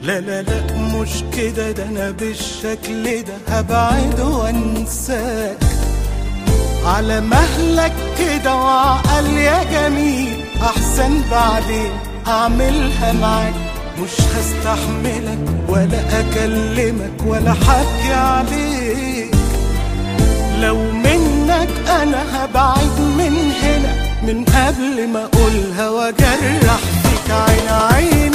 لا لا لا مش كده ده انا بالشكل ده هبعد وانساك على مهلك كده وعقل يا جميل احسن بعدين اعملها معاك مش هستحملك ولا اكلمك ولا حكي عليك لو منك انا هبعد من هنا من قبل ما اقولها واجرح فيك عين عين